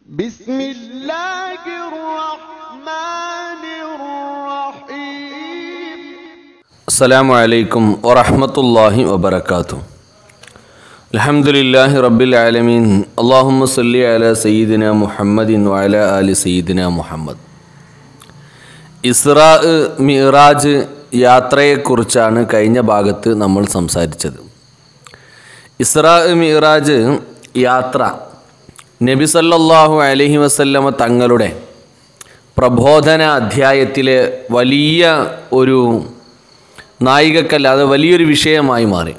بسم الله الرحمن الرحيم السلام عليكم ورحمة الله وبركاته الحمد لله رب العالمين اللهم صل على سيدنا محمد وعلى آل سيدنا محمد ഇസ്രാ മിറാജ് യാത്രയെക്കുറിച്ചാണ് കഴിഞ്ഞ ഭാഗത്ത് നമ്മൾ സംസാരിച്ചത് ഇസ്രാ മിറാജ് യാത്ര നബി സല്ലല്ലാഹു അലൈഹി വസല്ലമ തങ്ങളുടെ പ്രബോധന അധ്യായത്തിലെ വലിയ ഒരു നായികക്കല്ല അത് വലിയൊരു വിഷയമായി മാറി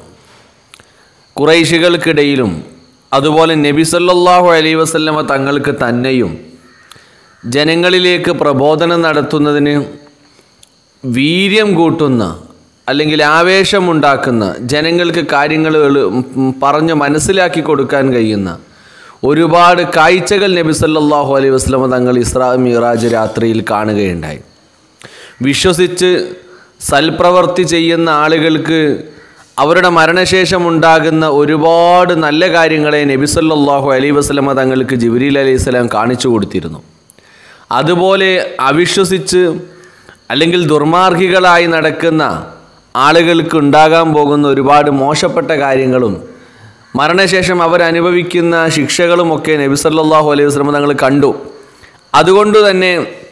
കുറൈശികൾക്കിടയിലും അതുപോലെ നബി സല്ലല്ലാഹു അലൈഹി വസല്ലമ തങ്ങൾക്ക് തന്നെയും ജനങ്ങളിലേക്ക് പ്രബോധനം നടത്തുന്നതിന് വീര്യം കൂട്ടുന്ന അല്ലെങ്കിൽ ആവേശമുണ്ടാക്കുന്ന ജനങ്ങൾക്ക് കാര്യങ്ങൾ എളു- ഉം പറഞ്ഞ് മനസ്സിലാക്കി കൊടുക്കാൻ കഴിയുന്ന ഒരുപാട് കാഴ്ചകൾ നബി സല്ലല്ലാഹു അലൈഹി വസല്ലമ തങ്ങൾ ഇസ്രാ മിറാജ് രാത്രിയിൽ കാണുകയുണ്ടായി വിശ്വസിച്ച് സൽപ്രവർത്തി ചെയ്യുന്ന ആളുകൾക്ക് അവരുടെ മരണശേഷം ഉണ്ടാകുന്ന ഒരുപാട് നല്ല കാര്യങ്ങളെ നബി സല്ലല്ലാഹു അലൈഹി വസല്ലമ തങ്ങൾക്ക് ജിബ്രീൽ അലൈഹി സ്വലാം കാണിച്ചു കൊടുത്തിരുന്നു അതുപോലെ അവിശ്വസിച്ച് അല്ലെങ്കിൽ ദുർമാർഗികളായി നടക്കുന്ന ആളുകൾക്ക് ഉണ്ടാകാൻ പോകുന്ന ഒരുപാട് മോശപ്പെട്ട കാര്യങ്ങളും മരണശേഷം അവരനുഭവിക്കുന്ന ശിക്ഷകളുമൊക്കെ നബി സല്ലല്ലാഹു അലൈഹി വസല്ലമ തങ്ങൾ കണ്ടു അതുകൊണ്ട് തന്നെ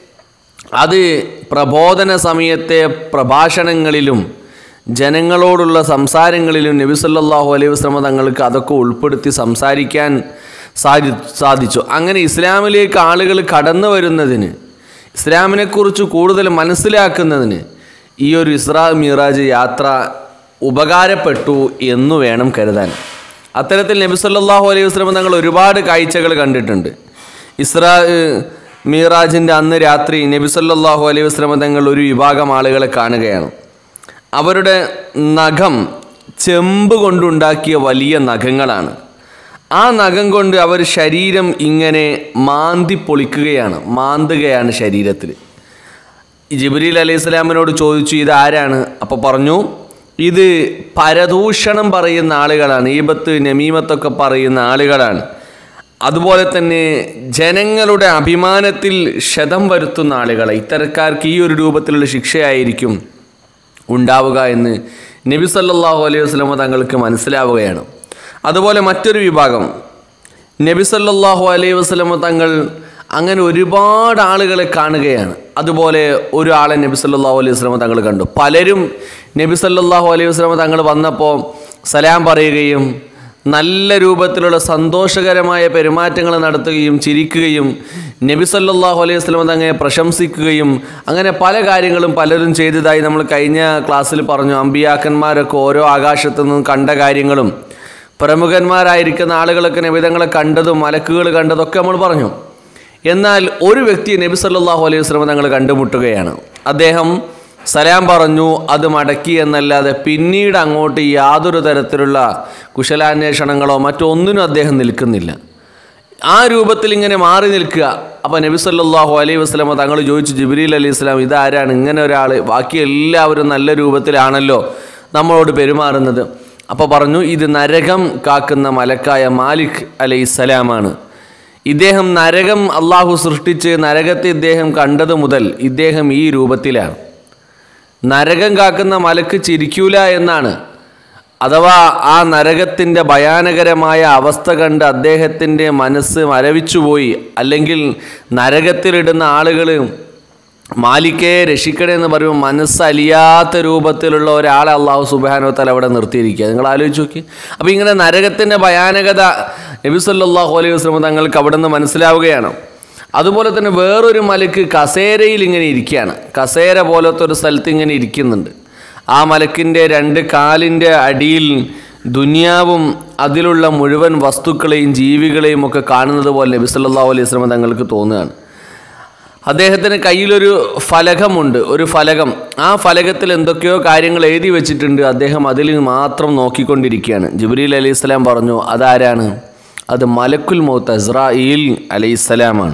അത് പ്രബോധന സമയത്തെ പ്രഭാഷണങ്ങളിലും ജനങ്ങളോടുള്ള സംസാരങ്ങളിലും നബി സല്ലല്ലാഹു അലൈഹി വസല്ലമ തങ്ങൾക്ക് അതൊക്കെ ഉൾപ്പെടുത്തി സംസാരിക്കാൻ സാധി സാധിച്ചു അങ്ങനെ ഇസ്ലാമിലേക്ക് ആളുകൾ കടന്നു വരുന്നതിന് ഇസ്ലാമിനെക്കുറിച്ച് കൂടുതൽ മനസ്സിലാക്കുന്നതിന് ഈ ഒരു ഇസ്രാ മിറാജ് യാത്ര ഉപകാരപ്പെട്ടു എന്നു വേണം കരുതാൻ അത്തരത്തിൽ നബി സല്ലല്ലാഹു അലൈഹി വസല്ലമ തങ്ങൾ ഒരുപാട് കാഴ്ചകൾ കണ്ടിട്ടുണ്ട് ഇസ്രാ മീറാജിൻ്റെ അന്ന് രാത്രി നബി സല്ലല്ലാഹു അലൈഹി വസല്ലമ തങ്ങൾ ഒരു വിഭാഗം ആളുകളെ കാണുകയാണ് അവരുടെ നഖം ചെമ്പ് കൊണ്ടുണ്ടാക്കിയ വലിയ നഖങ്ങളാണ് ആ നഖം കൊണ്ട് അവർ ശരീരം ഇങ്ങനെ മാന്തി പൊളിക്കുകയാണ് മാന്തുകയാണ് ശരീരത്തിൽ ജിബ്രീൽ അലൈഹി സ്വലാമിനോട് ചോദിച്ചു ഇത് ആരാണ് അപ്പോൾ പറഞ്ഞു ഇത് പരദൂഷണം പറയുന്ന ആളുകളാണ് ഈബത്ത് നമീമത്തൊക്കെ പറയുന്ന ആളുകളാണ് അതുപോലെ തന്നെ ജനങ്ങളുടെ അഭിമാനത്തിൽ ക്ഷതം വരുത്തുന്ന ആളുകളെ ഇത്തരക്കാർക്ക് ഈ ഒരു രൂപത്തിലുള്ള ശിക്ഷയായിരിക്കും ഉണ്ടാവുക എന്ന് നബി സല്ലല്ലാഹു അലൈഹി വസല്ലമ തങ്ങൾക്ക് മനസ്സിലാവുകയാണ് അതുപോലെ മറ്റൊരു വിഭാഗം നബി സല്ലല്ലാഹു അലൈഹി വസല്ലമ തങ്ങൾ അങ്ങനെ ഒരുപാട് ആളുകളെ കാണുകയാണ് അതുപോലെ ഒരാളെ നബി സല്ലല്ലാഹു അലൈഹി വസല്ലമ തങ്ങൾ കണ്ടു പലരും നബി സല്ലല്ലാഹു അലൈഹി വസല്ലമ തങ്ങൾ വന്നപ്പോൾ സലാം പറയുകയും നല്ല രൂപത്തിലുള്ള സന്തോഷകരമായ പെരുമാറ്റങ്ങൾ നടത്തുകയും ചിരിക്കുകയും നബി സല്ലല്ലാഹു അലൈഹി വസല്ലമ തങ്ങളെ പ്രശംസിക്കുകയും അങ്ങനെ പല കാര്യങ്ങളും പലരും ചെയ്തതായി നമ്മൾ കഴിഞ്ഞ ക്ലാസ്സിൽ പറഞ്ഞു അമ്പിയാക്കന്മാരൊക്കെ ഓരോ ആകാശത്തു നിന്നും കണ്ട കാര്യങ്ങളും പ്രമുഖന്മാരായിരിക്കുന്ന ആളുകളൊക്കെ നബിതങ്ങളെ കണ്ടതും മലക്കുകൾ കണ്ടതും ഒക്കെ നമ്മൾ പറഞ്ഞു എന്നാൽ ഒരു വ്യക്തി നബി സല്ലല്ലാഹു അലൈഹി വസല്ലമ തങ്ങൾ കണ്ടുമുട്ടുകയാണ് അദ്ദേഹം സലാം പറഞ്ഞു അത് മടക്കി എന്നല്ലാതെ പിന്നീട് അങ്ങോട്ട് യാതൊരു തരത്തിലുള്ള കുശലാന്വേഷണങ്ങളോ മറ്റൊന്നിനും അദ്ദേഹം നിൽക്കുന്നില്ല ആ രൂപത്തിൽ ഇങ്ങനെ മാറി നിൽക്കുക അപ്പോൾ നബി സല്ലല്ലാഹു അലൈഹി വസല്ലമ തങ്ങൾ ചോദിച്ചു ജിബ്രീൽ അലൈഹി സ്വലാം ഇതാരാണ് ഇങ്ങനെ ഒരാൾ ബാക്കി എല്ലാവരും നല്ല രൂപത്തിലാണല്ലോ നമ്മളോട് പെരുമാറുന്നത് അപ്പോൾ പറഞ്ഞു ഇത് നരകം കാക്കുന്ന മലക്കായ മാലിക് അലൈഹിസ്സലാമാണ് ഇദ്ദേഹം നരകം അള്ളാഹു സൃഷ്ടിച്ച് നരകത്തെ ഇദ്ദേഹം കണ്ടത് മുതൽ ഇദ്ദേഹം ഈ രൂപത്തിലാണ് നരകം കാക്കുന്ന മലക്ക് ചിരിക്കൂല എന്നാണ് അഥവാ ആ നരകത്തിൻ്റെ ഭയാനകരമായ അവസ്ഥ കണ്ട് അദ്ദേഹത്തിൻ്റെ മനസ്സ് മരവിച്ചുപോയി അല്ലെങ്കിൽ നരകത്തിലിടുന്ന ആളുകൾ മാലിക്കയെ രക്ഷിക്കണേ എന്ന് പറയുമ്പോൾ മനസ്സലിയാത്ത രൂപത്തിലുള്ള ഒരാളെ അള്ളാഹു സുബാനോത്തല അവിടെ നിർത്തിയിരിക്കുക നിങ്ങൾ ആലോചിച്ച് നോക്കി അപ്പോൾ ഇങ്ങനെ നരകത്തിൻ്റെ ഭയാനകത നബി സല്ലല്ലാഹു അലൈഹി വസല്ലം തങ്ങൾക്ക് അവിടെ നിന്ന് മനസ്സിലാവുകയാണ് അതുപോലെ തന്നെ വേറൊരു മലക്ക് കസേരയിൽ ഇങ്ങനെ ഇരിക്കുകയാണ് കസേര പോലത്തെ ഒരു സ്ഥലത്ത് ഇങ്ങനെ ഇരിക്കുന്നുണ്ട് ആ മലക്കിൻ്റെ രണ്ട് കാലിൻ്റെ അടിയിൽ ദുനിയാവും അതിലുള്ള മുഴുവൻ വസ്തുക്കളെയും ജീവികളെയും ഒക്കെ കാണുന്നത് പോലെ നബി സല്ലല്ലാഹു അലൈഹി വസല്ലം തങ്ങൾക്ക് തോന്നുകയാണ് അദ്ദേഹത്തിന് കയ്യിലൊരു ഫലകമുണ്ട് ഒരു ഫലകം ആ ഫലകത്തിൽ എന്തൊക്കെയോ കാര്യങ്ങൾ എഴുതി വെച്ചിട്ടുണ്ട് അദ്ദേഹം അതിൽ മാത്രം നോക്കിക്കൊണ്ടിരിക്കുകയാണ് ജിബ്രീൽ അലൈഹി സ്വലാം പറഞ്ഞു അതാരാണ് അത് മലക്കുൽ മൗത്ത് അസ്രായിൽ അലൈഹിസ്സലാമാണ്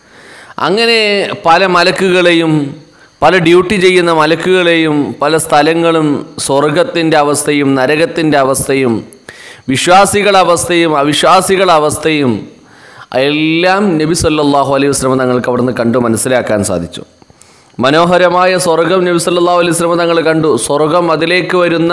അങ്ങനെ പല മലക്കുകളെയും പല ഡ്യൂട്ടി ചെയ്യുന്ന മലക്കുകളെയും പല സ്ഥലങ്ങളും സ്വർഗത്തിൻ്റെ അവസ്ഥയും നരകത്തിൻ്റെ അവസ്ഥയും വിശ്വാസികളുടെ അവസ്ഥയും അവിശ്വാസികളുടെ അവസ്ഥയും എല്ലാം നബി സല്ലല്ലാഹു അലൈഹി വസ്ലമ തങ്ങൾക്ക് അവിടുന്ന് കണ്ടു മനസ്സിലാക്കാൻ സാധിച്ചു മനോഹരമായ സ്വർഗം നബി സല്ലല്ലാഹു അലൈഹി വസ്ലമ തങ്ങൾ കണ്ടു സ്വർഗം അതിലേക്ക് വരുന്ന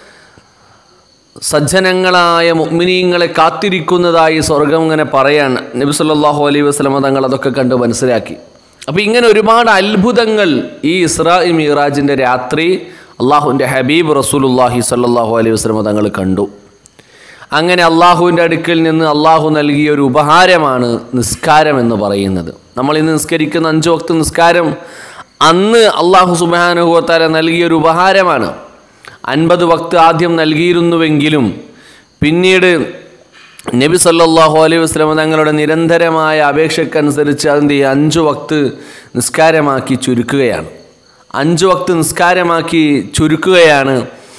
സജ്ജനങ്ങളായ മുഅ്മിനീങ്ങളെ കാത്തിരിക്കുന്നതായി സ്വർഗം ഇങ്ങനെ പറയാൻ നബി സല്ലല്ലാഹു അലൈഹി വസല്ലമ തങ്ങൾ അതൊക്കെ കണ്ട് മനസ്സിലാക്കി അപ്പോൾ ഇങ്ങനെ ഒരുപാട് അത്ഭുതങ്ങൾ ഈ ഇസ്രാ മീറാജിൻ്റെ രാത്രി അള്ളാഹുവിൻ്റെ ഹബീബ് റസൂലുല്ലാഹി സല്ലല്ലാഹു അലൈഹി വസല്ലമ തങ്ങൾ കണ്ടു അങ്ങനെ അള്ളാഹുവിൻ്റെ അടുക്കൽ നിന്ന് അള്ളാഹു നൽകിയ ഒരു ഉപഹാരമാണ് നിസ്കാരം എന്ന് പറയുന്നത് നമ്മൾ ഇന്ന് നിസ്കരിക്കുന്ന അഞ്ച് വക്ത് നിസ്കാരം അന്ന് അള്ളാഹു സുബാനുഭവത്താല നൽകിയ ഒരു ഉപഹാരമാണ് അൻപത് വക്ത് ആദ്യം നൽകിയിരുന്നുവെങ്കിലും പിന്നീട് നബി സല്ലല്ലാഹു അലൈഹി വസ്ലമ തങ്ങളുടെ നിരന്തരമായ അപേക്ഷക്കനുസരിച്ച് അതിൻ്റെ അഞ്ച് വക്ത് നിസ്കാരമാക്കി ചുരുക്കുകയാണ് അഞ്ച് വക്ത് നിസ്കാരമാക്കി ചുരുക്കുകയാണ്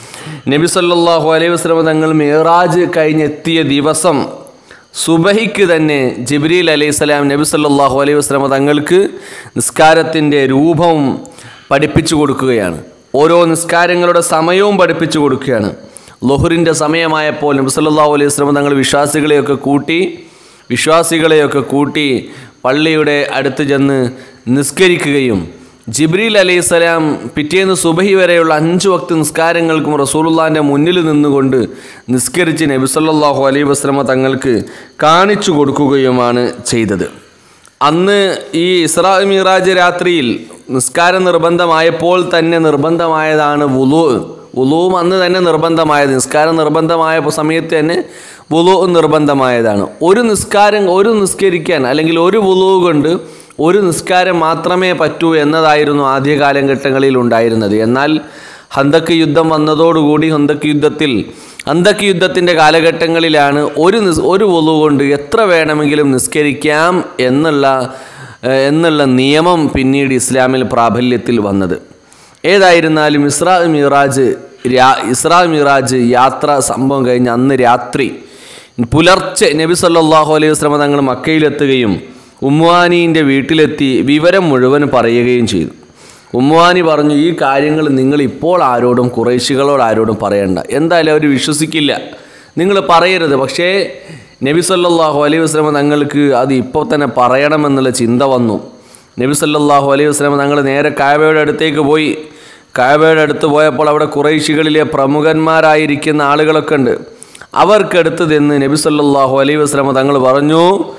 നബി സല്ലല്ലാഹു അലൈഹി വസ്ലമ തങ്ങൾ മേറാജ് കഴിഞ്ഞെത്തിയ ദിവസം സുബഹിക്ക് തന്നെ ജിബ്രീൽ അലൈഹിസ്സലാം നബി സല്ലല്ലാഹു അലൈഹി വസ്ലമ തങ്ങൾക്ക് നിസ്കാരത്തിൻ്റെ രൂപവും പഠിപ്പിച്ചു കൊടുക്കുകയാണ് ഓരോ നിസ്കാരങ്ങളുടെ സമയവും പഠിപ്പിച്ചു കൊടുക്കുകയാണ് ലൊഹറിൻ്റെ സമയമായപ്പോൾ നബി സല്ലല്ലാഹു അലൈഹി വസ്ലമ തങ്ങൾ വിശ്വാസികളെയൊക്കെ കൂട്ടി വിശ്വാസികളെയൊക്കെ കൂട്ടി പള്ളിയുടെ അടുത്ത് ചെന്ന് നിസ്കരിക്കുകയും ജിബ്രീൽ അലൈഹിസ്സലാം പിറ്റേന്ന് സുബഹി വരെയുള്ള അഞ്ച് വക്ത് നിസ്കാരങ്ങൾക്കും റസൂലുള്ളാൻ്റെ മുന്നിൽ നിന്നുകൊണ്ട് നിസ്കരിച്ച് നബി സല്ലല്ലാഹു അലൈഹി വസ്ലമ തങ്ങൾക്ക് കാണിച്ചു കൊടുക്കുകയുമാണ് ചെയ്തത് അന്ന് ഈ ഇസ്രാ മിറാജ് രാത്രിയിൽ നിസ്കാരം നിർബന്ധമായപ്പോൾ തന്നെ നിർബന്ധമായതാണ് വുളു വുളുവും അന്ന് തന്നെ നിർബന്ധമായത് നിസ്കാരം നിർബന്ധമായ സമയത്ത് തന്നെ വുളു നിർബന്ധമായതാണ് ഒരു നിസ്കാരം ഒരു നിസ്കരിക്കാൻ അല്ലെങ്കിൽ ഒരു വുളു കൊണ്ട് ഒരു നിസ്കാരം മാത്രമേ പറ്റൂ എന്നതായിരുന്നു ആദ്യ കാലഘട്ടങ്ങളിൽ ഉണ്ടായിരുന്നത് എന്നാൽ ഹന്തക്ക് യുദ്ധം വന്നതോടുകൂടി ഹന്തക്ക് യുദ്ധത്തിൽ ഹന്തക്ക് യുദ്ധത്തിൻ്റെ കാലഘട്ടങ്ങളിലാണ് ഒരു നിസ് ഒരു ഒളു കൊണ്ട് എത്ര വേണമെങ്കിലും നിസ്കരിക്കാം എന്നുള്ള ഏഹ്, എന്നുള്ള നിയമം പിന്നീട് ഇസ്ലാമിൽ പ്രാബല്യത്തിൽ വന്നത് ഏതായിരുന്നാലും ഇസ്രാ മിറാജ് രാ ഇസ്രാ മിറാജ് യാത്ര സംഭവം കഴിഞ്ഞ് അന്ന് രാത്രി പുലർച്ചെ നബി സല്ലല്ലാഹു അലൈഹി വസല്ലമ തങ്ങൾ മക്കയിലെത്തുകയും ഉമ്മാനീൻ്റെ വീട്ടിലെത്തി വിവരം മുഴുവൻ പറയുകയും ചെയ്തു ഉമ്മാനി പറഞ്ഞു ഈ കാര്യങ്ങൾ നിങ്ങൾ ഇപ്പോൾ ആരോടും കുറേശികളോട് ആരോടും പറയണ്ട എന്തായാലും അവർ വിശ്വസിക്കില്ല നിങ്ങൾ പറയരുത് പക്ഷേ നബി സല്ലല്ലാഹു അലൈഹി വസല്ലമ തങ്ങൾക്ക് അത് ഇപ്പോൾ തന്നെ പറയണമെന്നുള്ള ചിന്ത വന്നു നബി സല്ലല്ലാഹു അലൈഹി വസല്ലമ തങ്ങൾ നേരെ കായബയുടെ അടുത്തേക്ക് പോയി കായബയുടെ അടുത്ത് പോയപ്പോൾ അവിടെ കുറേശികളിലെ പ്രമുഖന്മാരായിരിക്കുന്ന ആളുകളൊക്കെ ഉണ്ട് അവർക്കടുത്ത് ചെന്ന് നബി സല്ലല്ലാഹു അലൈഹി വസല്ലമ തങ്ങൾ പറഞ്ഞു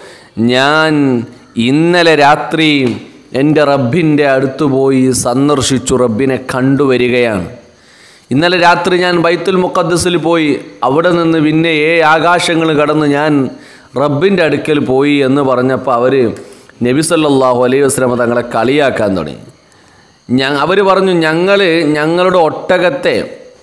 ഞാൻ ഇന്നലെ രാത്രി എൻ്റെ റബ്ബിൻ്റെ അടുത്ത് പോയി സന്ദർശിച്ചു റബ്ബിനെ കണ്ടുവരികയാണ് ഇന്നലെ രാത്രി ഞാൻ ബൈത്തുൽ മുഖദ്സിൽ പോയി അവിടെ നിന്ന് പിന്നെ ഏ ആകാശങ്ങൾ കടന്ന് ഞാൻ റബ്ബിൻ്റെ അടുക്കൽ പോയി എന്ന് പറഞ്ഞപ്പോൾ അവർ നബി സല്ലല്ലാഹു അലൈഹി വസല്ലമ തങ്ങളെ കളിയാക്കാൻ തുടങ്ങി ഞ അവർ പറഞ്ഞു ഞങ്ങൾ ഞങ്ങളുടെ ഒട്ടകത്തെ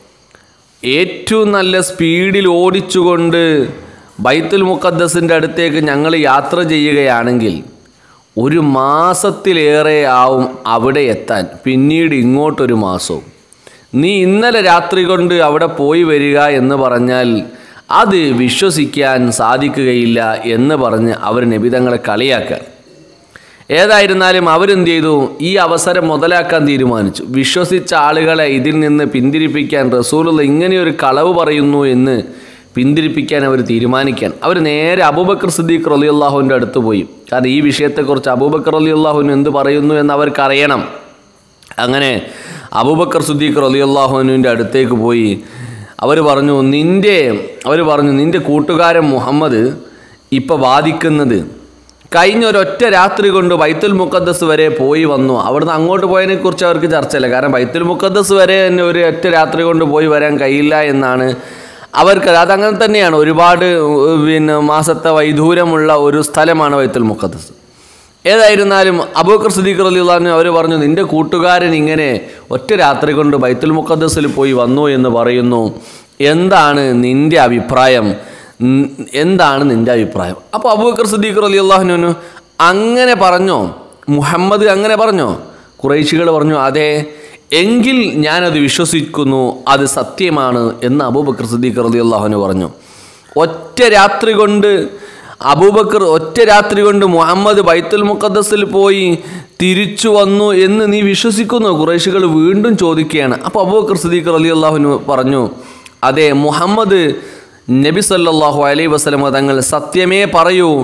ഏറ്റവും നല്ല സ്പീഡിൽ ഓടിച്ചുകൊണ്ട് ബൈത്തുൽ മുഖദ്ദസിൻ്റെ അടുത്തേക്ക് ഞങ്ങൾ യാത്ര ചെയ്യുകയാണെങ്കിൽ ഒരു മാസത്തിലേറെ ആവും അവിടെ എത്താൻ പിന്നീട് ഇങ്ങോട്ടൊരു മാസവും നീ ഇന്നലെ രാത്രി കൊണ്ട് അവിടെ പോയി വരിക എന്ന് പറഞ്ഞാൽ അത് വിശ്വസിക്കാൻ സാധിക്കുകയില്ല എന്ന് പറഞ്ഞ് അവർ നബിതങ്ങളെ കളിയാക്കുക ഏതായിരുന്നാലും അവരെന്ത് ചെയ്തു ഈ അവസരം മുതലാക്കാൻ തീരുമാനിച്ചു വിശ്വസിച്ച ആളുകളെ ഇതിൽ നിന്ന് പിന്തിരിപ്പിക്കാൻ റസൂലുള്ള ഇങ്ങനെയൊരു കളവ് പറയുന്നു എന്ന് പിന്തിരിപ്പിക്കാൻ അവർ തീരുമാനിക്കാൻ അവർ നേരെ അബൂബക്കർ സിദ്ദീഖ് റലി അള്ളാഹുവിൻ്റെ അടുത്ത് പോയി കാരണം ഈ വിഷയത്തെക്കുറിച്ച് അബൂബക്കർ അലി അള്ളാഹുവിന് എന്ത് പറയുന്നു എന്ന് അവർക്കറിയണം അങ്ങനെ അബൂബക്കർ സിദ്ദീഖ് റലി അള്ളാഹുവിൻ്റെ അടുത്തേക്ക് പോയി അവർ പറഞ്ഞു നിൻ്റെ അവർ പറഞ്ഞു നിൻ്റെ കൂട്ടുകാരൻ മുഹമ്മദ് ഇപ്പോൾ വാദിക്കുന്നത് കഴിഞ്ഞ ഒരൊറ്റ രാത്രി കൊണ്ട് ബൈത്തുൽ മുഖദ്ദസ് വരെ പോയി വന്നു അവിടുന്ന് അങ്ങോട്ട് പോയതിനെക്കുറിച്ച് അവർക്ക് ചർച്ചയില്ല കാരണം ബൈത്തുൽ മുഖദ്ദസ് വരെ തന്നെ ഒരു ഒറ്റ രാത്രി കൊണ്ട് പോയി വരാൻ കഴിയില്ല എന്നാണ് അവർക്ക് അതങ്ങനെ തന്നെയാണ് ഒരുപാട് ഉം, പിന്നെ മാസത്തെ വൈദൂരമുള്ള ഒരു സ്ഥലമാണ് ബൈത്തുൽ മുഖദ്ദസ് ഏതായിരുന്നാലും അബൂക്കർ സിദ്ദീഖ് റലിയുള്ളാഹിന് അവർ പറഞ്ഞു നിന്റെ കൂട്ടുകാരൻ ഇങ്ങനെ ഒറ്റ രാത്രി കൊണ്ട് ബൈത്തുൽ മുഖദ്ദസിൽ പോയി വന്നു എന്ന് പറയുന്നു എന്താണ് നിന്റെ അഭിപ്രായം ഉം, എന്താണ് നിന്റെ അഭിപ്രായം അപ്പോൾ അബൂബക്കർ സിദ്ദീഖ് റലി അള്ളാഹുനു അങ്ങനെ പറഞ്ഞോ മുഹമ്മദ് അങ്ങനെ പറഞ്ഞോ കുറേശികൾ പറഞ്ഞു അതെ എങ്കിൽ ഞാനത് വിശ്വസിക്കുന്നു അത് സത്യമാണ് എന്ന് അബൂബക്കർ സിദ്ദീഖ് റലി അള്ളാഹുനു പറഞ്ഞു ഒറ്റ രാത്രി കൊണ്ട് അബൂബക്കർ ഒറ്റ രാത്രി കൊണ്ട് മുഹമ്മദ് ബൈത്തുൽ മുഖദ്ദസിൽ പോയി തിരിച്ചു വന്നു എന്ന് നീ വിശ്വസിക്കുന്നു കുറേശികൾ വീണ്ടും ചോദിക്കുകയാണ് അപ്പോൾ അബൂബക്കർ സിദ്ദീഖ് റലി അള്ളാഹുനു പറഞ്ഞു അതെ മുഹമ്മദ് നബി സല്ലല്ലാഹു അലൈഹി വസല്ലമ തങ്ങൾ സത്യമേ പറയൂ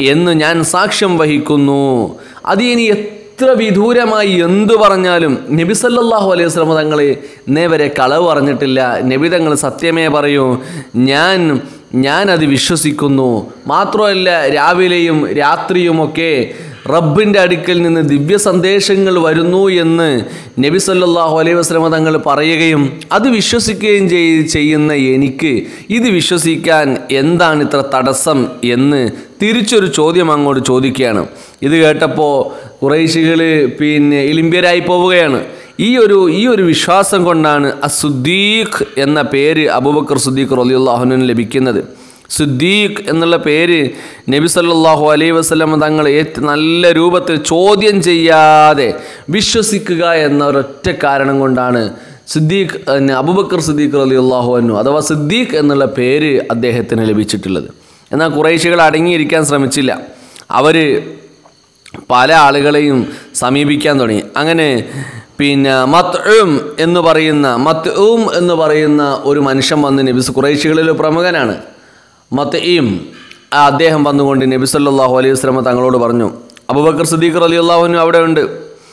എന്ന് ഞാൻ സാക്ഷ്യം വഹിക്കുന്നു അത് ഇനി എത്ര വിദൂരമായി എന്തു പറഞ്ഞാലും നബി സല്ലല്ലാഹു അലൈഹി വസല്ലം തങ്ങൾ ഇന്നേ വരെ കളവ് പറഞ്ഞിട്ടില്ല നബി തങ്ങൾ സത്യമേ പറയൂ ഞാൻ ഞാനത് വിശ്വസിക്കുന്നു മാത്രമല്ല രാവിലെയും രാത്രിയുമൊക്കെ റബ്ബിൻ്റെ അടുക്കൽ നിന്ന് ദിവ്യ സന്ദേശങ്ങൾ വരുന്നു എന്ന് നബി സല്ലല്ലാഹു അലൈഹി വസല്ലമ തങ്ങൾ പറയുകയും അത് വിശ്വസിക്കുകയും ചെയ് ചെയ്യുന്ന എനിക്ക് ഇത് വിശ്വസിക്കാൻ എന്താണ് ഇത്ര തടസ്സം എന്ന് തിരിച്ചൊരു ചോദ്യം അങ്ങോട്ട് ചോദിക്കുകയാണ് ഇത് കേട്ടപ്പോൾ കുറേശികൾ പിന്നെ ഇലിമ്പ്യരായി പോവുകയാണ് ഈ ഒരു ഈ ഒരു വിശ്വാസം കൊണ്ടാണ് അസുദ്ദീഖ് എന്ന പേര് അബൂബക്കർ സുദ്ദീഖ് റലിയുള്ളാഹുവിന് ലഭിക്കുന്നത് സുദ്ദീഖ് എന്നുള്ള പേര് നബി സല്ലല്ലാഹു അലൈഹി വസല്ലം തങ്ങൾ ഏറ്റവും നല്ല രൂപത്തിൽ ചോദ്യം ചെയ്യാതെ വിശ്വസിക്കുക എന്ന ഒരൊറ്റ കാരണം കൊണ്ടാണ് സിദ്ദീഖ് പിന്നെ അബൂബക്കർ സിദ്ദീഖ് റളിയല്ലാഹു അൻഹു അഥവാ സിദ്ദീഖ് എന്നുള്ള പേര് അദ്ദേഹത്തിന് ലഭിച്ചിട്ടുള്ളത് എന്നാൽ കുറേശികൾ അടങ്ങിയിരിക്കാൻ ശ്രമിച്ചില്ല അവർ പല ആളുകളെയും സമീപിക്കാൻ തുടങ്ങി അങ്ങനെ പിന്നെ മത്ഉം എന്ന് പറയുന്ന മത്ഉം എന്ന് പറയുന്ന ഒരു മനുഷ്യൻ വന്ന് നബിസ് കുറേശികളിൽ ഒരു പ്രമുഖനാണ് മത്ഈം ആ അദ്ദേഹം വന്നുകൊണ്ട് നബി സല്ലല്ലാഹു അലൈഹി വസല്ലമ തങ്ങളോട് പറഞ്ഞു അബൂബക്കർ സിദ്ദീഖ് റളിയല്ലാഹു അൻഹു അവിടെ ഉണ്ട്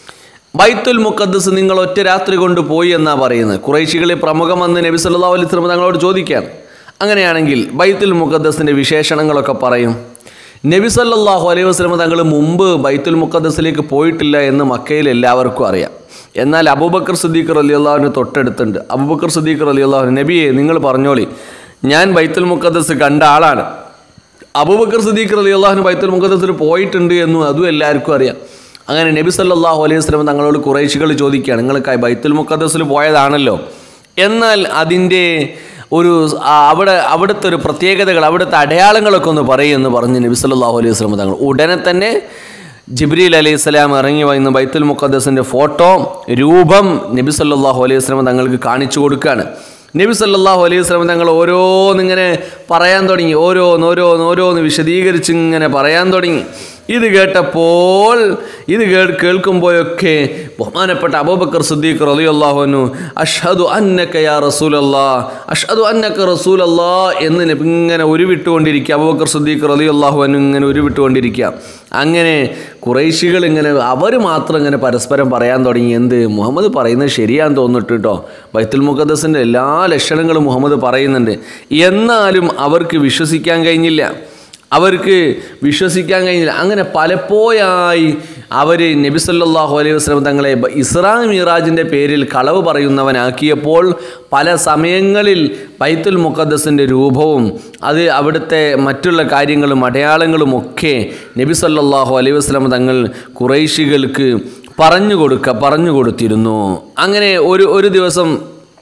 ബൈത്തുൽ മുഖദ്ദസ് നിങ്ങൾ ഒറ്റ രാത്രി കൊണ്ട് പോയി എന്നാ പറയുന്നത് കുറേശികളിൽ പ്രമുഖം വന്ന് നബി സല്ലല്ലാഹു അലൈഹി വസല്ലമ തങ്ങളോട് ചോദിക്കുകയാണ് അങ്ങനെയാണെങ്കിൽ ബൈത്തുൽ മുഖദ്ദസിൻ്റെ വിശേഷണങ്ങളൊക്കെ പറയും നബി സല്ലല്ലാഹു അലൈഹി വസല്ലമ തങ്ങൾ മുമ്പ് ബൈത്തുൽ മുഖദ്ദസിലേക്ക് പോയിട്ടില്ല എന്ന് മക്കയിൽ എല്ലാവർക്കും അറിയാം എന്നാൽ അബൂബക്കർ സിദ്ദീഖ് റളിയല്ലാഹുവിന് തൊട്ടടുത്തുണ്ട് അബൂബക്കർ സിദ്ദീഖ് റളിയല്ലാഹു നബിയെ നിങ്ങൾ പറഞ്ഞോളി ഞാൻ ബൈത്തുൽ മുഖദ്ദസ് കണ്ട ആളാണ് അബൂബക്കർ സിദ്ദീഖ് റളിയല്ലാഹു ബൈത്തുൽ മുഖദ്ദസിൽ പോയിട്ടുണ്ട് എന്നും അതും എല്ലാവർക്കും അറിയാം അങ്ങനെ നബി സല്ലല്ലാഹു അലൈഹി വസല്ലം തങ്ങളോട് കുറേശികൾ ചോദിക്കുകയാണ് നിങ്ങൾ ക- ബൈത്തുൽ മുഖദ്ദസിൽ പോയതാണല്ലോ എന്നാൽ അതിൻ്റെ ഒരു ആ, അവിടെ അവിടുത്തെ ഒരു പ്രത്യേകതകൾ അവിടുത്തെ അടയാളങ്ങളൊക്കെ ഒന്ന് പറയുമെന്ന് പറഞ്ഞ് നബി സല്ലല്ലാഹു അലൈഹി വസല്ലം തങ്ങൾ ഉടനെ തന്നെ ജിബ്രീൽ അലൈഹി സ്വലാം ഇറങ്ങി വന്ന് ബൈത്തുൽ മുഖദ്ദസിൻ്റെ ഫോട്ടോ രൂപം നബി സല്ലല്ലാഹു അലൈഹി വസല്ലം തങ്ങൾക്ക് കാണിച്ചു കൊടുക്കുകയാണ് നബി സല്ലല്ലാഹു അലൈഹി വസല്ലം തങ്ങൾ ഓരോന്നിങ്ങനെ പറയാൻ തുടങ്ങി ഓരോന്ന് ഓരോന്ന് ഓരോന്ന് വിശദീകരിച്ച് ഇങ്ങനെ പറയാൻ തുടങ്ങി ഇത് കേട്ടപ്പോൾ ഇത് കേ കേൾക്കുമ്പോഴൊക്കെ ബഹുമാനപ്പെട്ട അബൂബക്കർ സിദ്ദീഖ് റളിയല്ലാഹു അൻഹു അഷ്ഹദു അന്നക യാ റസൂലല്ലാ അഷ്ഹദു അന്നക റസൂലല്ലാ എന്ന് നബി ഇങ്ങനെ ഉരുവിട്ടുകൊണ്ടിരിക്കുക അബൂബക്കർ സിദ്ദീഖ് റളിയല്ലാഹു അൻഹു ഇങ്ങനെ ഉരുവിട്ടുകൊണ്ടിരിക്കുക അങ്ങനെ കുറേശികൾ ഇങ്ങനെ അവർ മാത്രം ഇങ്ങനെ പരസ്പരം പറയാൻ തുടങ്ങി എന്ത് മുഹമ്മദ് പറയുന്നത് ശരിയാന്ന് തോന്നിട്ട് കേട്ടോ ബൈത്തുൽ മുഖദ്ദസിൻ്റെ എല്ലാ ലക്ഷണങ്ങളും മുഹമ്മദ് പറയുന്നുണ്ട് എന്നാലും അവർക്ക് വിശ്വസിക്കാൻ കഴിഞ്ഞില്ല അവർക്ക് വിശ്വസിക്കാൻ കഴിഞ്ഞില്ല അങ്ങനെ പലപ്പോഴായി അവർ നബി സല്ലല്ലാഹു അലൈഹി വസല്ലം തങ്ങളെ ബ- ഇസ്രാ മിറാജിൻ്റെ പേരിൽ കളവ് പറയുന്നവനാക്കിയപ്പോൾ പല സമയങ്ങളിൽ ബൈത്തുൽ മുഖദ്ദസിൻ്റെ രൂപവും അത് അവിടുത്തെ മറ്റുള്ള കാര്യങ്ങളും അടയാളങ്ങളും ഒക്കെ നബി സല്ലല്ലാഹു അലൈഹി വസല്ലം തങ്ങൾ കുറേശികൾക്ക് പറഞ്ഞു കൊടുക്ക പറഞ്ഞു കൊടുത്തിരുന്നു അങ്ങനെ ഒരു ഒരു ദിവസം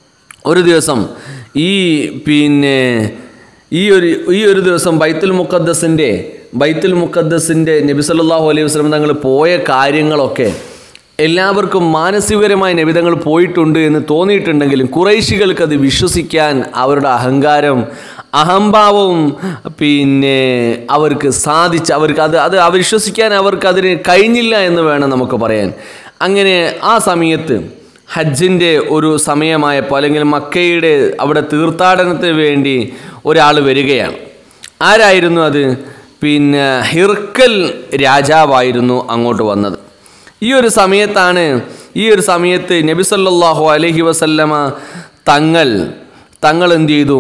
ഒരു ദിവസം ഈ പിന്നെ ഈ ഒരു ഈ ഒരു ദിവസം ബൈത്തുൽ മുഖദ്ദസിൻ്റെ ബൈത്തുൽ മുഖദ്ദസിൻ്റെ നബി സല്ലല്ലാഹു അലൈഹി വസല്ലം തങ്ങൾ പോയ കാര്യങ്ങളൊക്കെ എല്ലാവർക്കും മാനസികപരമായ നബിതങ്ങൾ പോയിട്ടുണ്ട് എന്ന് തോന്നിയിട്ടുണ്ടെങ്കിലും കുറേശികൾക്ക് അത് വിശ്വസിക്കാൻ അവരുടെ അഹങ്കാരം അഹംഭാവവും പിന്നെ അവർക്ക് സാധിച്ച് അവർക്ക് അത് അത് വിശ്വസിക്കാൻ അവർക്ക് അതിന് കഴിഞ്ഞില്ല എന്ന് വേണം നമുക്ക് പറയാൻ അങ്ങനെ ആ സമയത്ത് ഹജ്ജിൻ്റെ ഒരു സമയമായപ്പോൾ അല്ലെങ്കിൽ മക്കയുടെ അവിടെ തീർത്ഥാടനത്തിന് വേണ്ടി ഒരാൾ വരികയാണ് ആരായിരുന്നു അത് പിന്നെ ഹിർക്കൽ രാജാവായിരുന്നു അങ്ങോട്ട് വന്നത് ഈ ഒരു സമയത്താണ് ഈ ഒരു സമയത്ത് നബി സല്ലല്ലാഹു അലൈഹി വസല്ലമ തങ്ങൾ തങ്ങൾ എന്ത് ചെയ്തു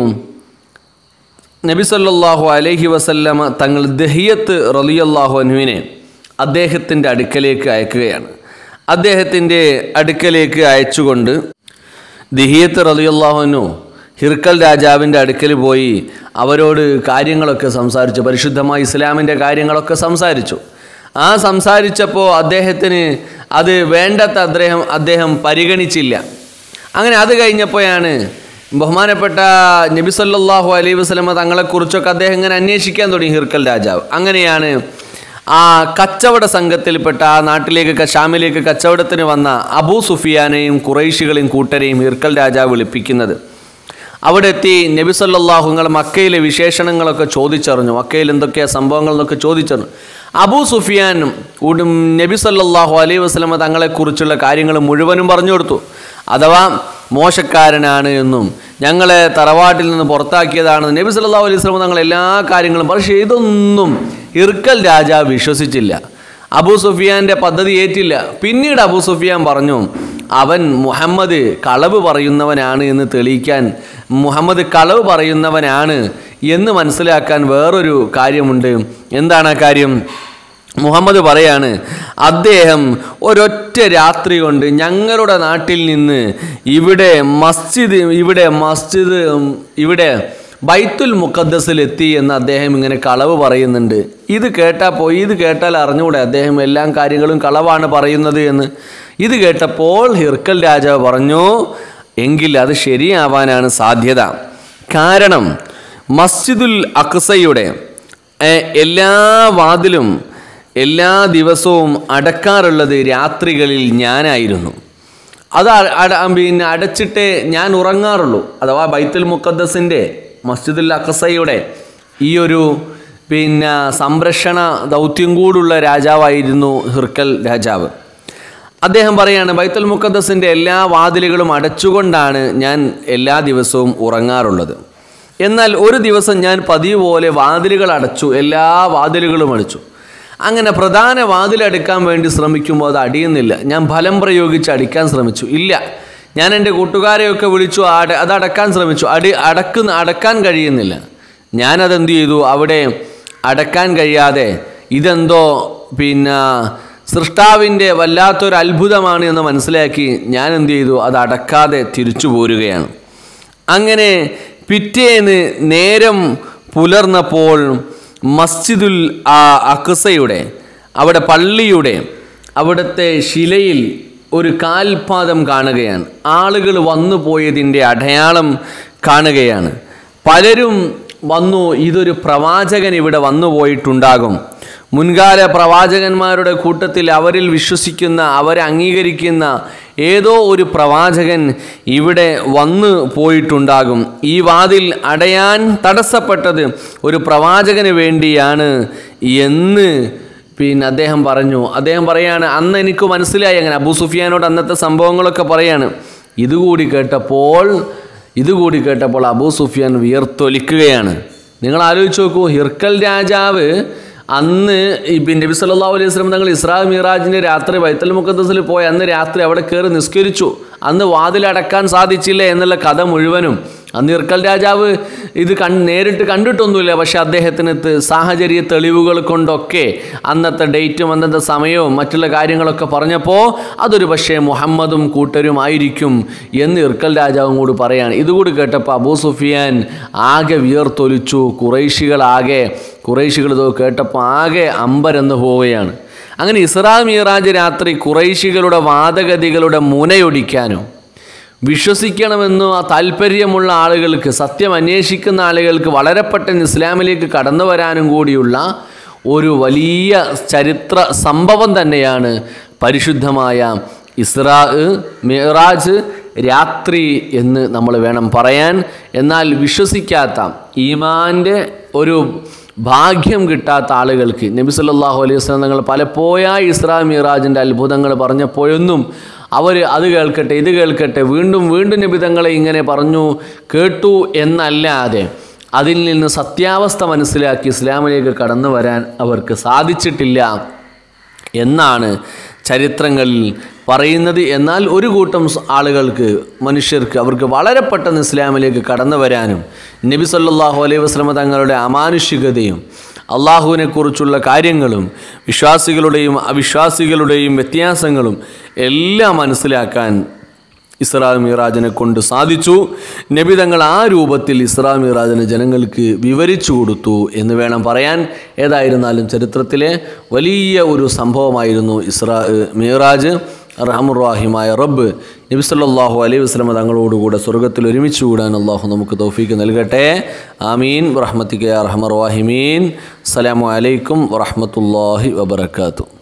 നബി സല്ലല്ലാഹു അലൈഹി വസല്ലമ തങ്ങൾ ദഹിയത്ത് റളിയല്ലാഹു അൻഹുവിനെ അദ്ദേഹത്തിൻ്റെ അടുക്കലേക്ക് അയക്കുകയാണ് അദ്ദേഹത്തിൻ്റെ അടുക്കലേക്ക് അയച്ചുകൊണ്ട് ദിഹിയത്ത് റളിയല്ലാഹു അൻഹു ഹിർക്കൽ രാജാവിൻ്റെ അടുക്കൽ പോയി അവരോട് കാര്യങ്ങളൊക്കെ സംസാരിച്ചു പരിശുദ്ധമായ ഇസ്ലാമിൻ്റെ കാര്യങ്ങളൊക്കെ സംസാരിച്ചു ആ സംസാരിച്ചപ്പോൾ അദ്ദേഹത്തിന് അത് വേണ്ടത്ര അദ്ദേഹം അദ്ദേഹം പരിഗണിച്ചില്ല അങ്ങനെ അത് കഴിഞ്ഞപ്പോഴാണ് ബഹുമാനപ്പെട്ട നബി സല്ലല്ലാഹു അലൈഹി വസല്ലമ തങ്ങളെക്കുറിച്ചൊക്കെ അദ്ദേഹം ഇങ്ങനെ അന്വേഷിക്കാൻ തുടങ്ങി ഹിർക്കൽ രാജാവ് അങ്ങനെയാണ് ആ കച്ചവട സംഘത്തിൽപ്പെട്ട ആ നാട്ടിലേക്ക് ക- ഷാമിലേക്ക് കച്ചവടത്തിന് വന്ന അബൂ സുഫിയാനെയും കുറൈശികളെയും കൂട്ടരെയും ഹിർക്കൽ രാജാവ് വിളിപ്പിക്കുന്നത് അവിടെ എത്തി നബി സല്ലല്ലാഹു നിങ്ങൾ മക്കയിലെ വിശേഷണങ്ങളൊക്കെ ചോദിച്ചറിഞ്ഞു മക്കയിൽ എന്തൊക്കെയാ സംഭവങ്ങൾ എന്നൊക്കെ ചോദിച്ചറിഞ്ഞു അബൂ സുഫിയാനും ഉടും നബി സല്ലല്ലാഹു അലൈഹി വസല്ലമ തങ്ങളെക്കുറിച്ചുള്ള കാര്യങ്ങൾ മുഴുവനും പറഞ്ഞു കൊടുത്തു അഥവാ മോശക്കാരനാണ് എന്നും ഞങ്ങളെ തറവാട്ടിൽ നിന്ന് പുറത്താക്കിയതാണ് നബി സല്ലല്ലാഹു അലൈഹി വസല്ലം തങ്ങൾ എല്ലാ കാര്യങ്ങളും പക്ഷേ ഇതൊന്നും ഇർക്കൽ രാജാവ് വിശ്വസിച്ചില്ല അബൂ സുഫിയാന്റെ പദ്ധതി ഏറ്റില്ല പിന്നീട് അബൂ സുഫിയാൻ പറഞ്ഞു അവൻ മുഹമ്മദ് കളവ് പറയുന്നവനാണ് എന്ന് തെളിയിക്കാൻ മുഹമ്മദ് കളവ് പറയുന്നവനാണ് എന്ന് മനസ്സിലാക്കാൻ വേറൊരു കാര്യമുണ്ട് എന്താണ് ആ കാര്യം മുഹമ്മദ് പറയാണ് അദ്ദേഹം ഒരൊറ്റ രാത്രി കൊണ്ട് ഞങ്ങളുടെ നാട്ടിൽ നിന്ന് ഇവിടെ മസ്ജിദ് ഇവിടെ മസ്ജിദ് ഉം, ഇവിടെ ബൈത്തുൽ മുഖദ്ദസിൽ എത്തി എന്ന് അദ്ദേഹം ഇങ്ങനെ കളവ് പറയുന്നുണ്ട് ഇത് കേട്ടാൽ പോയി ഇത് കേട്ടാൽ അറിഞ്ഞുകൂടെ അദ്ദേഹം എല്ലാ കാര്യങ്ങളും കളവാണ് പറയുന്നത് എന്ന് ഇത് കേട്ടപ്പോൾ ഹിർക്കൽ രാജാവ് പറഞ്ഞു എങ്കിൽ അത് ശരിയാവാനാണ് സാധ്യത കാരണം മസ്ജിദുൽ അക്സയുടെ ഏഹ്, എല്ലാ വാതിലും എല്ലാ ദിവസവും അടക്കാറുള്ളത് രാത്രികളിൽ ഞാനായിരുന്നു അത് അ- അട- പിന്നെ അടച്ചിട്ടേ ഞാൻ ഉറങ്ങാറുള്ളൂ അഥവാ ബൈത്തുൽ മുഖദ്ദസിൻ്റെ മസ്ജിദുൽ അഖസയുടെ ഈ ഒരു പിന്നെ സംരക്ഷണ ദൗത്യം കൂടുള്ള രാജാവായിരുന്നു ഹിർക്കൽ രാജാവ് അദ്ദേഹം പറയാണ് ബൈത്തുൽ മുഖദ്ദസിൻ്റെ എല്ലാ വാതിലുകളും അടച്ചുകൊണ്ടാണ് ഞാൻ എല്ലാ ദിവസവും ഉറങ്ങാറുള്ളത് എന്നാൽ ഒരു ദിവസം ഞാൻ പതിവ് പോലെ വാതിലുകൾ അടച്ചു എല്ലാ വാതിലുകളും അടച്ചു അങ്ങനെ പ്രധാന വാതിലടുക്കാൻ വേണ്ടി ശ്രമിക്കുമ്പോൾ അത് അടിയുന്നില്ല ഞാൻ ഫലം പ്രയോഗിച്ച് അടിക്കാൻ ശ്രമിച്ചു ഇല്ല ഞാൻ എൻ്റെ കൂട്ടുകാരെയൊക്കെ വിളിച്ചു അട അത് അടക്കാൻ ശ്രമിച്ചു അടി അടക്കുന്ന അടക്കാൻ കഴിയുന്നില്ല ഞാനതെന്ത് ചെയ്തു അവിടെ അടക്കാൻ കഴിയാതെ ഇതെന്തോ പിന്നെ സൃഷ്ടാവിൻ്റെ വല്ലാത്തൊരു അത്ഭുതമാണ് എന്ന് മനസ്സിലാക്കി ഞാൻ എന്ത് ചെയ്തു അത് അടക്കാതെ തിരിച്ചു പോരുകയാണ് അങ്ങനെ പിറ്റേന്ന് നേരം പുലർന്നപ്പോൾ മസ്ജിദുൽ ആ അക്സയുടെ അവിടെ പള്ളിയുടെ അവിടുത്തെ ശിലയിൽ ഒരു കാൽപാദം കാണുകയാണ് ആളുകൾ വന്നു പോയതിൻ്റെ അടയാളം കാണുകയാണ് പലരും വന്നു ഇതൊരു പ്രവാചകൻ ഇവിടെ വന്നു പോയിട്ടുണ്ടാകും മുൻകാല പ്രവാചകന്മാരുടെ കൂട്ടത്തിൽ അവരിൽ വിശ്വസിക്കുന്ന അവരെ അംഗീകരിക്കുന്ന ഏതോ ഒരു പ്രവാചകൻ ഇവിടെ വന്നു പോയിട്ടുണ്ടാകും ഈ വാതിൽ അടയാൻ തടസ്സപ്പെട്ടത് ഒരു പ്രവാചകന് വേണ്ടിയാണ് എന്ന് പിന്നെ അദ്ദേഹം പറഞ്ഞു അദ്ദേഹം പറയാണ് അന്ന് എനിക്ക് മനസ്സിലായി അങ്ങനെ അബൂ സുഫിയാനോട് അന്നത്തെ സംഭവങ്ങളൊക്കെ പറയാണ് ഇതുകൂടി കേട്ടപ്പോൾ ഇതുകൂടി കേട്ടപ്പോൾ അബൂ സുഫിയാൻ വിയർത്തൊലിക്കുകയാണ് നിങ്ങൾ ആലോചിച്ച് നോക്കൂ ഹിർക്കൽ രാജാവ് അന്ന് ഈ പിന്നെ നബി സല്ലല്ലാഹു അലൈഹി വസല്ലം തങ്ങൾ ഇസ്രാ മിറാജിൻ്റെ രാത്രി ബൈത്തൽ മുഖദ്ദസിൽ പോയി അന്ന് രാത്രി അവിടെ കയറി നിസ്കരിച്ചു അന്ന് വാതിലടക്കാൻ സാധിച്ചില്ല എന്നുള്ള കഥ മുഴുവനും അന്ന് ഇർക്കൽ രാജാവ് ഇത് കൺ നേരിട്ട് കണ്ടിട്ടൊന്നുമില്ല പക്ഷെ അദ്ദേഹത്തിന് ത് സാഹചര്യ തെളിവുകൾ കൊണ്ടൊക്കെ അന്നത്തെ ഡേറ്റും അന്നത്തെ സമയവും മറ്റുള്ള കാര്യങ്ങളൊക്കെ പറഞ്ഞപ്പോൾ അതൊരു പക്ഷേ മുഹമ്മദും കൂട്ടരും ആയിരിക്കും എന്ന് ഇർക്കൽ രാജാവും കൂടി പറയാണ് ഇതുകൂടി കേട്ടപ്പോൾ അബൂ സുഫിയാൻ ആകെ വിയർത്തൊലിച്ചു കുറേശികളാകെ കുറേശികൾ ഇത് കേട്ടപ്പോൾ ആകെ അമ്പരന്ന് പോവുകയാണ് അങ്ങനെ ഇസ്രാ മീറാജ് രാത്രി കുറേശികളുടെ വാദഗതികളുടെ മുനയൊടിക്കാനും വിശ്വസിക്കണമെന്ന് ആ താല്പര്യമുള്ള ആളുകൾക്ക് സത്യം അന്വേഷിക്കുന്ന ആളുകൾക്ക് വളരെ പെട്ടെന്ന് ഇസ്ലാമിലേക്ക് കടന്നു വരാനും കൂടിയുള്ള ഒരു വലിയ ചരിത്ര സംഭവം തന്നെയാണ് പരിശുദ്ധമായ ഇസ്രാ മിറാജ് രാത്രി എന്ന് നമ്മൾ വേണം പറയാൻ എന്നാൽ വിശ്വസിക്കാത്ത ഈമാൻ്റെ ഒരു ഭാഗ്യം കിട്ടാത്ത ആളുകൾക്ക് നബി സല്ലല്ലാഹു അലൈഹി വസല്ലം തങ്ങൾ പലപ്പോഴായി ഇസ്രാ മിറാജിൻ്റെ അത്ഭുതങ്ങൾ പറഞ്ഞപ്പോഴൊന്നും അവർ അത് കേൾക്കട്ടെ ഇത് കേൾക്കട്ടെ വീണ്ടും വീണ്ടും നബി തങ്ങളെ ഇങ്ങനെ പറഞ്ഞു കേട്ടു എന്നല്ലാതെ അതിൽ നിന്ന് സത്യാവസ്ഥ മനസ്സിലാക്കി ഇസ്ലാമിലേക്ക് കടന്നു വരാൻ അവർക്ക് സാധിച്ചിട്ടില്ല എന്നാണ് ചരിത്രങ്ങളിൽ പറയുന്നത് എന്നാൽ ഒരു കൂട്ടം സ് ആളുകൾക്ക് മനുഷ്യർക്ക് അവർക്ക് വളരെ പെട്ടെന്ന് ഇസ്ലാമിലേക്ക് കടന്നു വരാനും നബി സല്ലല്ലാഹു അലൈഹി വസല്ലമ തങ്ങളുടെ അമാനുഷികതയും അള്ളാഹുവിനെക്കുറിച്ചുള്ള കാര്യങ്ങളും വിശ്വാസികളുടെയും അവിശ്വാസികളുടെയും വ്യത്യാസങ്ങളും എല്ലാം മനസ്സിലാക്കാൻ ഇസ്രാ മിറാജിനെ കൊണ്ട് സാധിച്ചു നബി തങ്ങൾ ആ രൂപത്തിൽ ഇസ്രാ മിറാജിനെ ജനങ്ങൾക്ക് വിവരിച്ചു കൊടുത്തു എന്ന് വേണം പറയാൻ ഏതായിരുന്നാലും ചരിത്രത്തിലെ വലിയ ഒരു സംഭവമായിരുന്നു ഇസ്രാ മിറാജ് റഹമുറാഹിമായ റബ്ബ് നബി സല്ലല്ലാഹു അലൈഹി വസല്ലമ തങ്ങളോടുകൂടെ സ്വർഗത്തിൽ ഒരുമിച്ച് കൂടാൻ അള്ളാഹു നമുക്ക് തൗഫീക്ക് നൽകട്ടെ ആമീൻ റഹ്മത്തിക്ക് റഹമർ വാഹിമീൻ അസ്സലാമു അലൈക്കും വറഹ്മത്തുള്ളാഹി വബറകാതുഹു